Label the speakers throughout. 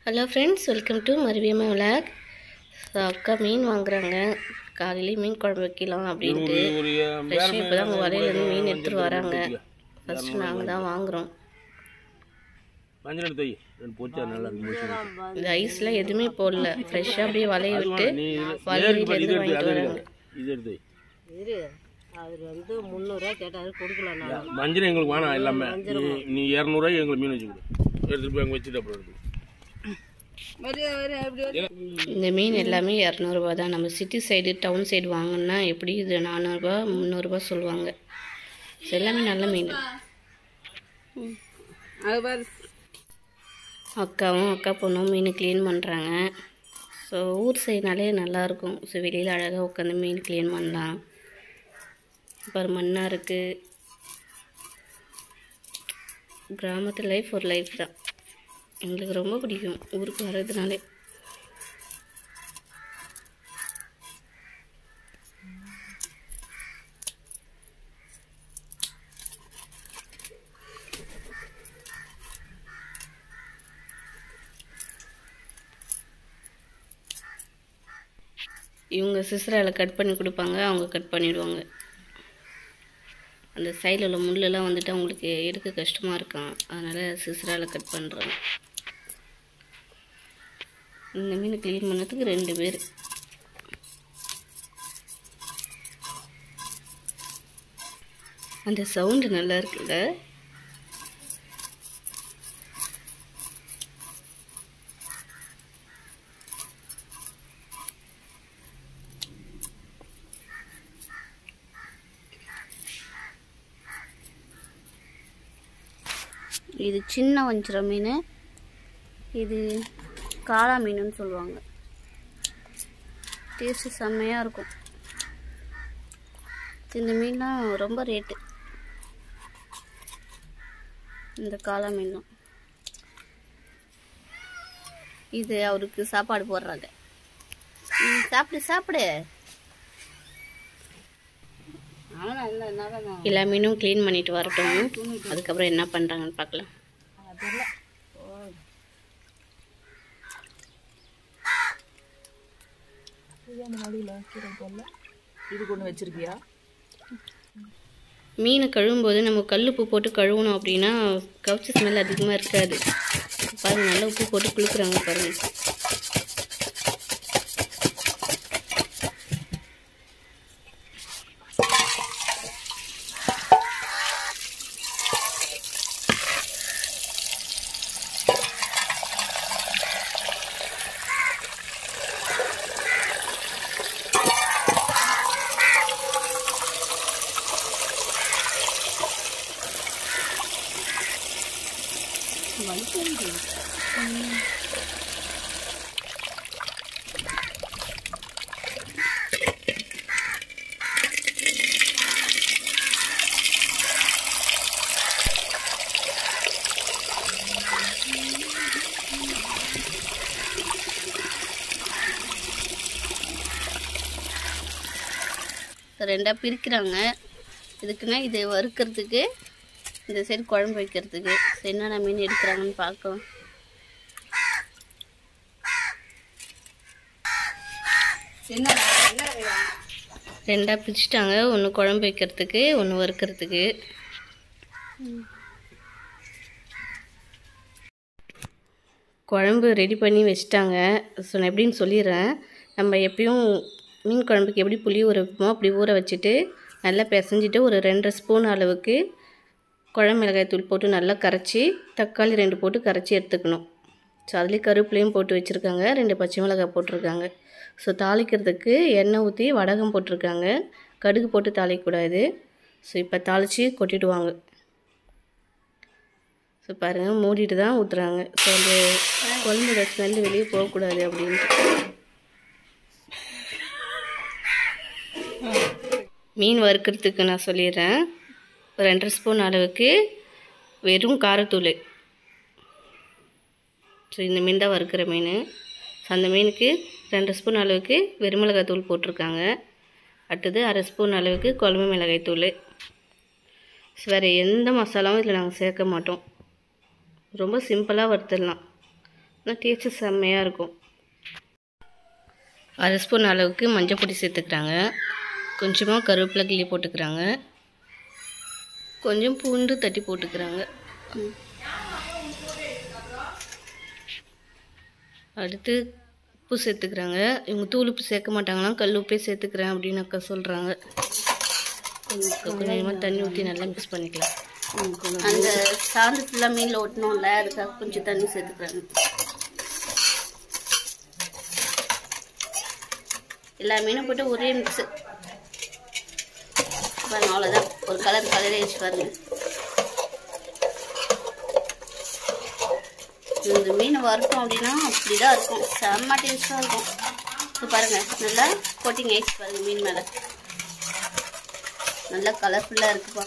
Speaker 1: Hello friends welcome to Maruviyamma vlog so அக்கா மீன் வாங்குறாங்க காலையிலே மீன் குழம்பு வைக்கலாம் அப்படின்ட்டு ஃப்ரெஷ்ஷாக இப்போ தான் அவங்க வலையிலேருந்து மீன் எடுத்துகிட்டு வராங்க ஃபஸ்ட்டு நாங்கள் தான் வாங்குகிறோம்
Speaker 2: மஞ்சள் எடுத்து வை. ரெண்டு போச்சா நல்லா இருக்கு மூச்சு
Speaker 1: இந்த ஐஸ்லாம் எதுவுமே போடல ஃப்ரெஷ்ஷாக அப்படியே வலைய விட்டு
Speaker 2: நீ இது-
Speaker 1: வலையிலேருந்து
Speaker 2: இது எடுத்து
Speaker 1: வாங்கிட்டு
Speaker 2: அதை
Speaker 1: வராங்க
Speaker 2: எடுத்து. இது எடுத்து வை.
Speaker 3: இரு அவர் வந்து முந்நூறுரூவா கேட்டாரு கொடுக்கல நான்
Speaker 2: மஞ்சள் எங்களுக்கு வேணாம் எல்லாமே நீ நீ இரநூறுவாய்க்கு எங்களுக்கு மீன் வச்சு கொடு எடுத்துட்டு போய் அங்கே வச்சுட்டு அப்புறம் எடுத்து
Speaker 1: இந்த மீன் எல்லாமே இரநூறுபா தான் நம்ம சிட்டி சைடு டவுன் சைடு வாங்கினா எப்படி இது நானூறுரூபா முந்நூறுரூபா சொல்லுவாங்க ஸோ எல்லாமே நல்ல மீன் அக்காவும் அக்கா பொண்ணும் மீன் க்ளீன் பண்ணுறாங்க ஸோ ஊர் சைடுனாலே நல்லாயிருக்கும் ஸோ வெளியில் அழகாக உட்காந்து மீன் க்ளீன் பண்ணலாம் அப்புறம் மண்ணாக இருக்குது கிராமத்து லைஃப் ஒரு லைஃப் தான் எங்களுக்கு ரொம்ப பிடிக்கும் ஊருக்கு வர்றதுனாலே இவங்க சிஸ்ராவில் கட் பண்ணி கொடுப்பாங்க அவங்க கட் பண்ணிடுவாங்க அந்த சைடில் உள்ள முள்ளெல்லாம் வந்துட்டு அவங்களுக்கு எடுக்க கஷ்டமாக இருக்கும் அதனால் சிஸ்ராவில் கட் பண்ணுறாங்க இந்த மீன் க்ளீன் பண்ணதுக்கு ரெண்டு பேர் அந்த சவுண்டு நல்லா இருக்குல்ல இது சின்ன வஞ்சிரம் மீன் இது காளா மீனுன்னு சொல்லுவாங்க டேஸ்ட்டு செம்மையாக இருக்கும் இந்த மீன்லாம் ரொம்ப ரேட்டு இந்த காளா மீன்லாம் இது அவருக்கு சாப்பாடு போடுறாங்க ம், சாப்பிடு சாப்பிடு
Speaker 3: ஆனால் இல்லை என்னால் நான்
Speaker 1: எல்லா மீனும் க்ளீன் பண்ணிட்டு வரட்டும் அதுக்கப்புறம் என்ன பண்ணுறாங்கன்னு பார்க்கலாம்
Speaker 3: தெரியல
Speaker 4: இது கொண்டு வச்சிருக்கியா
Speaker 1: மீனை கழுவும்போது நம்ம கல் உப்பு போட்டு கழுவணும் அப்படின்னா கவுச்சி ஸ்மெல் அதிகமாக இருக்காது பாருங்க நல்லா உப்பு போட்டு குளிக்குறாங்க பாருங்க ரெண்டாக பிரிக்கிறாங்க இதுக்குன்னா இது வறுக்கிறதுக்கு இந்த சைடு குழம்பு வைக்கிறதுக்கு சரி, என்னென்ன மீன் எடுக்கிறாங்கன்னு பார்க்கலாம் ரெண்டாக பிரிச்சுட்டாங்க ஒன்று குழம்பு வைக்கிறதுக்கு ஒன்று வறுக்கிறதுக்கு குழம்பு ரெடி பண்ணி வச்சிட்டாங்க ஸோ நான் எப்படின்னு சொல்லிடுறேன் நம்ம எப்பயும் மீன் குழம்புக்கு எப்படி புளி ஊற வைப்போமோ அப்படி ஊற வச்சுட்டு நல்லா பிசைஞ்சிட்டு ஒரு ரெண்டரை ஸ்பூன் அளவுக்கு குழம்பு மிளகாய் தூள் போட்டு நல்லா கரைச்சி தக்காளி ரெண்டு போட்டு கரைச்சி எடுத்துக்கணும் ஸோ அதுலேயே கருவேப்பிலையும் போட்டு வச்சுருக்காங்க ரெண்டு பச்சை மிளகாய் போட்டிருக்காங்க ஸோ தாளிக்கிறதுக்கு எண்ணெய் ஊற்றி வடகம் போட்டிருக்காங்க கடுகு போட்டு தாளிக்கக்கூடாது ஸோ இப்போ தாளித்து கொட்டிடுவாங்க ஸோ பாருங்கள் மூடிட்டு தான் ஊற்றுறாங்க ஸோ அந்த குழம்போட ஸ்மெல் வெளியே போகக்கூடாது அப்படின்ட்டு மீன் வறுக்கிறதுக்கு நான் சொல்லிடுறேன் ஒரு ரெண்டரை ஸ்பூன் அளவுக்கு வெறும் காரத்தூள் ஸோ இந்த மீன் தான் வறுக்கிற மீன் ஸோ அந்த மீனுக்கு ரெண்டு ஸ்பூன் அளவுக்கு வெறுமிளகாய் தூள் போட்டிருக்காங்க அடுத்தது அரை ஸ்பூன் அளவுக்கு குழம்பு மிளகாய் தூள் ஸோ வேறு எந்த மசாலாவும் இதில் நாங்கள் சேர்க்க மாட்டோம் ரொம்ப சிம்பிளாக வறுத்துடலாம் ஆனால் டேஸ்ட்டு செம்மையாக இருக்கும் அரை ஸ்பூன் அளவுக்கு மஞ்சள் பொடி சேர்த்துக்கிறாங்க கொஞ்சமாக கருவேப்பிலை கிள்ளி போட்டுக்கிறாங்க கொஞ்சம் பூண்டு தட்டி போட்டுக்கிறாங்க ம். அடுத்து உப்பு சேர்த்துக்கிறாங்க இவங்க தூள் உப்பு சேர்க்க மாட்டாங்களாம் கல் உப்பே சேர்த்துக்கிறேன் அப்படின்னு அக்கா சொல்கிறாங்க கொஞ்சம் கொஞ்சமாக தண்ணி ஊற்றி நல்லா மிக்ஸ் பண்ணிக்கலாம் அந்த சாந்து ஃபுல்லாக மீனில் ஒட்டணும்ல அதுக்காக கொஞ்சம் தண்ணி சேர்த்துக்கிறாங்க எல்லா மீனும் போட்டு ஒரே மிக்ஸு பாருங்க அவ்வளோதான் ஒரு கலர் கலரே வச்சு பாருங்க இந்த மீன் வறுத்தோம் அப்படின்னா அப்படிதான் இருக்கும் செம்ம டேஸ்ட்டாக இருக்கும் இப்போ பாருங்க நல்லா கோட்டிங் ஆயிடுச்சு பாருங்க மீன் மேலே நல்லா கலர்ஃபுல்லாக இருக்குப்பா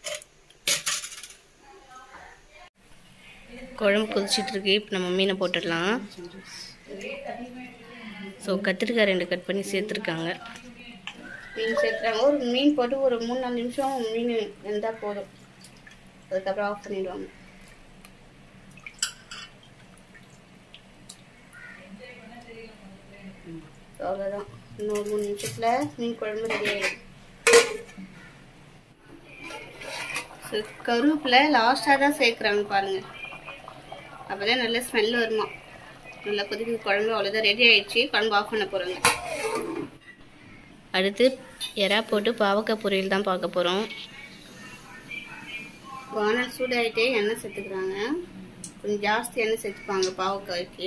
Speaker 1: குழம்பு கொதிச்சிட்டு இருக்கு இப்போ நம்ம மீனை போட்டுடலாம் ஸோ கத்திரிக்காய் ரெண்டு கட் பண்ணி சேர்த்துருக்காங்க மீன் சேர்த்துறாங்க ஒரு மீன் போட்டு ஒரு மூணு நாலு நிமிஷம் மீன் வெந்தால் போதும் அதுக்கப்புறம் ஆஃப் பண்ணிடுவாங்க So, அவ்வளோதான் இன்னும் மூணு நிமிஷத்தில் மீன் குழம்பு ரெடி ஆகிடும் கருவேப்பிலை லாஸ்ட்டாக தான் சேர்க்குறாங்க பாருங்கள் அப்போ தான் நல்ல ஸ்மெல் வருமா நல்லா கொதிக்குது குழம்பு அவ்வளோதான் ரெடி ஆயிடுச்சு குழம்பு ஆஃப் பண்ண போகிறாங்க அடுத்து எறா போட்டு பாவக்காய் பொரியல் தான் பார்க்க போகிறோம் வானல் சூடாயிட்டே எண்ணெய் சேர்த்துக்கிறாங்க கொஞ்சம் ஜாஸ்தி எண்ணெய் சேர்த்துப்பாங்க பாவக்காய்க்கு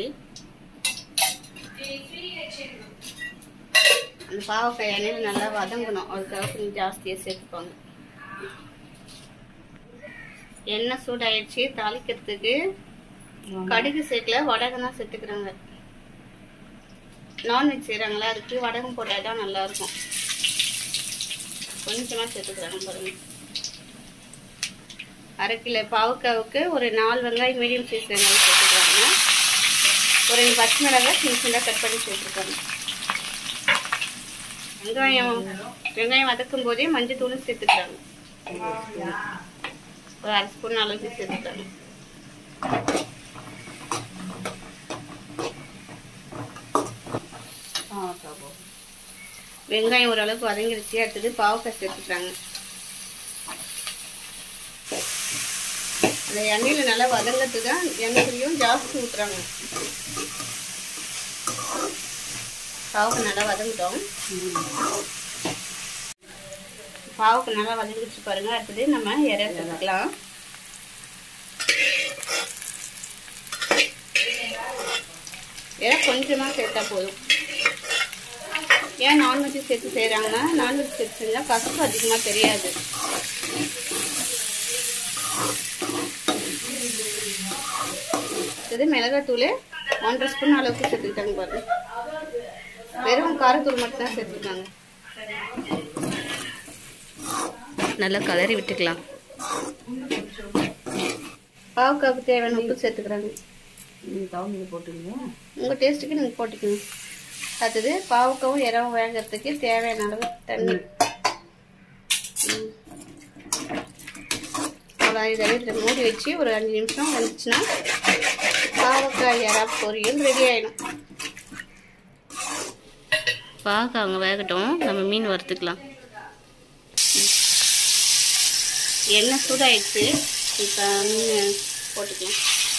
Speaker 1: அந்த பாவக்காய் எண்ணெயில் நல்லா வதங்கணும் அதுக்காக கொஞ்சம் ஜாஸ்தியாக சேர்த்துப்பாங்க எண்ணெய் சூடாயிடுச்சு தாளிக்கிறதுக்கு கடுகு சேர்க்கல வடகம் தான் சேர்த்துக்கிறாங்க நான்வெஜ் செய்கிறாங்களா அதுக்கு வடகம் போட்டால் தான் நல்லா இருக்கும் கொஞ்சமாக சேர்த்துக்கிறாங்க பாருங்க அரை கிலோ பாவக்காவுக்கு ஒரு நாலு வெங்காயம் மீடியம் சைஸ் வெங்காயம் சேர்த்துக்கிறாங்க ஒரு ரெண்டு பச்சை மிளகாய் சின்ன சின்னதாக கட் பண்ணி சேர்த்துக்கிறாங்க வெங்காயம் வெங்காயம் வதக்கும் போதே மஞ்சள் தூளும் சேர்த்துக்கிறாங்க ஒரு அரை ஸ்பூன் அளவுக்கு சேர்த்துக்கிறாங்க வெங்காயம் ஓரளவுக்கு வதங்கிடுச்சு அடுத்தது பாவக்காய் சேர்த்துக்கிறாங்க அந்த எண்ணெயில் நல்லா வதங்கிறது தான் எண்ணெய்லையும் ஜாஸ்தி ஊற்றுறாங்க பாவக்காய் நல்லா வதங்கிட்டோம் பாவக்காய் நல்லா வதங்கிடுச்சு பாருங்க அடுத்தது நம்ம இறை சேர்த்துக்கலாம் இறை கொஞ்சமாக சேர்த்தா போதும் ஏன் நான்வெஜ் சேர்த்து செய்கிறாங்கன்னா நான்வெஜ் சேர்த்து செஞ்சால் கசப்பு அதிகமாக தெரியாது இது மிளகாத்தூள் ஒன்றரை ஸ்பூன் அளவுக்கு சேர்த்துக்கிட்டாங்க பாருங்க வெறும் காரத்தூள் மட்டும்தான் சேர்த்துருக்காங்க நல்லா கலரி விட்டுக்கலாம் பாவக்காவுக்கு தேவையான உப்பு சேர்த்துக்கிறாங்க
Speaker 4: நீங்கள் தவங்க போட்டுருங்க
Speaker 1: உங்கள் டேஸ்ட்டுக்கு நீங்கள் போட்டுக்கணும் அடுத்தது பாவக்காவும் இறவும் வேகிறதுக்கு தேவையான அளவு தண்ணி ம். அவ்வளோ இதை இதில் மூடி வச்சு ஒரு அஞ்சு நிமிஷம் வந்துச்சுன்னா பாவக்காய் இறா பொரியல் ரெடி ஆயிடும் பாவக்காய் அவங்க வேகட்டும் நம்ம மீன் வறுத்துக்கலாம் எண்ணெய் சூடாயிடுச்சு இப்போ மீன் போட்டுக்கலாம்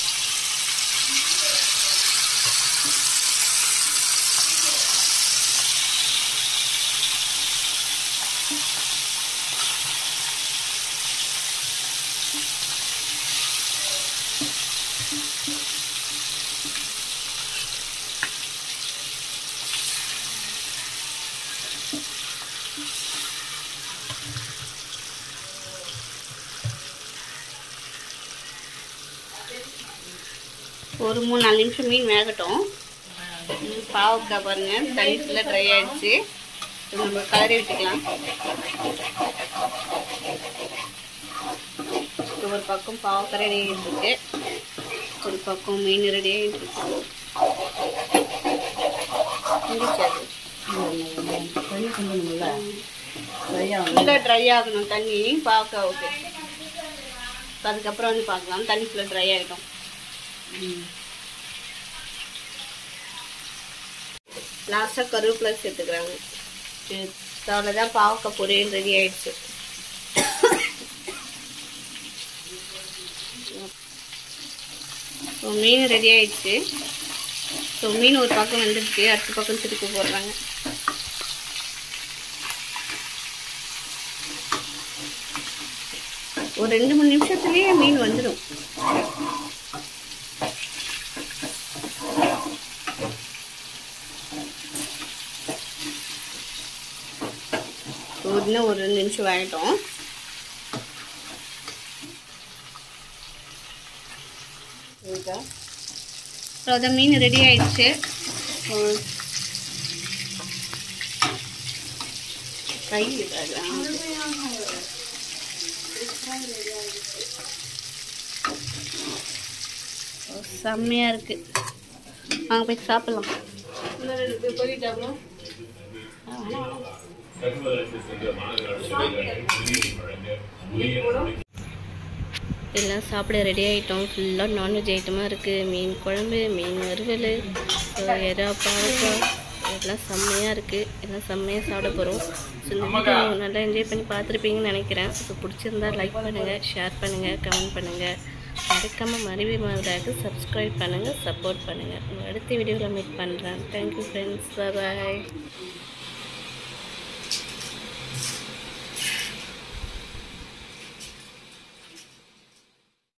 Speaker 1: ஒரு மூணு நாலு நிமிஷம் மீன் வேகட்டும் ம், பாவக்காய் பாருங்க தண்ணி ஃபுல்லாக ட்ரை ஆயிடுச்சு இது நம்ம கலரி விட்டுக்கலாம் இது ஒரு பக்கம் பாவக்காய் ரெடி ஆகிட்டு இருக்கு ஒரு பக்கம் மீன் ரெடி ஆகிட்டு இருக்கு முடிச்சு அது.
Speaker 4: தண்ணி கொஞ்சம்ல சரியா
Speaker 1: ஃபுல்லாக ட்ரை ஆகணும் தண்ணி பாவக்காய் ஓகே அதுக்கப்புறம் வந்து பார்க்கலாம் தண்ணி ஃபுல்லாக ட்ரை ஆகிடும் லாஸ்ட்டாக கருவேப்பிலை சேர்த்துக்கிறாங்க இது அவ்வளோதான் பாவக்காய் பொரியல் ரெடி ஆயிடுச்சு ஸோ மீன் ரெடி ஆயிடுச்சு ஸோ மீன் ஒரு பக்கம் வந்துடுச்சு அடுத்த பக்கம் திருப்பி போடுறாங்க ஒரு ரெண்டு மூணு நிமிஷத்துலேயே மீன் வந்துடும் ஸோ இன்னும் ஒரு ரெண்டு நிமிஷம் வேகட்டும்
Speaker 4: இருக்கா
Speaker 1: ஸோ அதான் மீன் ரெடி ஆயிடுச்சு ஸோ கை விடாது ஆ. ஓ, செம்மையா இருக்கு வாங்க போய் சாப்பிடலாம்
Speaker 4: இன்னும் ரெண்டு பேர் போயிட்டாங்களோ
Speaker 1: எல்லாம் சாப்பிட ரெடி ஆகிட்டோம் ஃபுல்லாக நான்வெஜ் ஐட்டமாக இருக்குது மீன் குழம்பு மீன் வறுவல் ஸோ எறா பாவக்காய் எல்லாம் செம்மையாக இருக்குது எல்லாம் செம்மையாக சாப்பிட போகிறோம் ஸோ இந்த வீடியோ நல்லா என்ஜாய் பண்ணி பார்த்துருப்பீங்கன்னு நினைக்கிறேன் ஸோ பிடிச்சிருந்தா லைக் பண்ணுங்கள் ஷேர் பண்ணுங்கள் கமெண்ட் பண்ணுங்கள் மறக்காமல் மறுபடி மறுபடியாக சப்ஸ்கிரைப் பண்ணுங்கள் சப்போர்ட் பண்ணுங்கள் அடுத்த வீடியோவில் மீட் பண்ணுறேன் தேங்க்யூ ஃப்ரெண்ட்ஸ் பாய்